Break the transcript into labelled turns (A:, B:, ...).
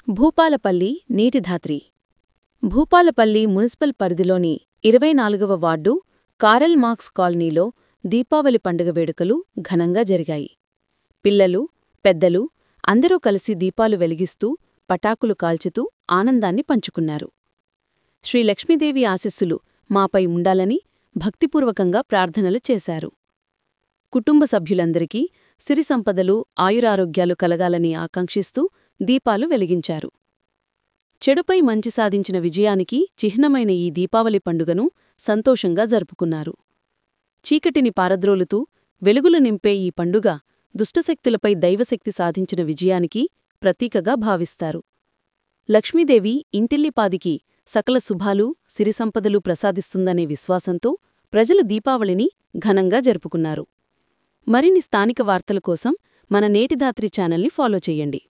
A: Bhupalpally నీటిధాత్రి Bhupalpally municipal పరిధిలోని ఇరవై నాలుగవ వార్డు కారెల్ మార్క్స్ కాలనీలో దీపావళి పండుగ వేడుకలు ఘనంగా జరిగాయి పిల్లలు పెద్దలు అందరూ కలిసి దీపాలు వెలిగిస్తూ పటాకులు కాల్చుతూ ఆనందాన్ని పంచుకున్నారు శ్రీ లక్ష్మీదేవి ఆశీస్సులు మాపై ఉండాలని భక్తిపూర్వకంగా ప్రార్థనలు చేశారు కుటుంబ సభ్యులందరికీ సిరి సంపదలు ఆయురారోగ్యాలు కలగాలని ఆకాంక్షిస్తూ దీపాలు వెలిగించారు చెడుపై మంచి సాధించిన విజయానికి చిహ్నమైన ఈ దీపావళి పండుగను సంతోషంగా జరుపుకున్నారు చీకటిని పారద్రోలుతూ వెలుగులు నింపే ఈ పండుగ దుష్టశక్తులపై దైవశక్తి సాధించిన విజయానికి ప్రతీకగా భావిస్తారు లక్ష్మీదేవి ఇంటిల్లిపాదికి సకల శుభాలు సిరిసంపదలు ప్రసాదిస్తుందనే విశ్వాసంతో ప్రజలు దీపావళిని ఘనంగా జరుపుకున్నారు మరిన్ని స్థానిక వార్తల కోసం మన నేటిధాత్రి ఛానల్ని ఫాలో చెయ్యండి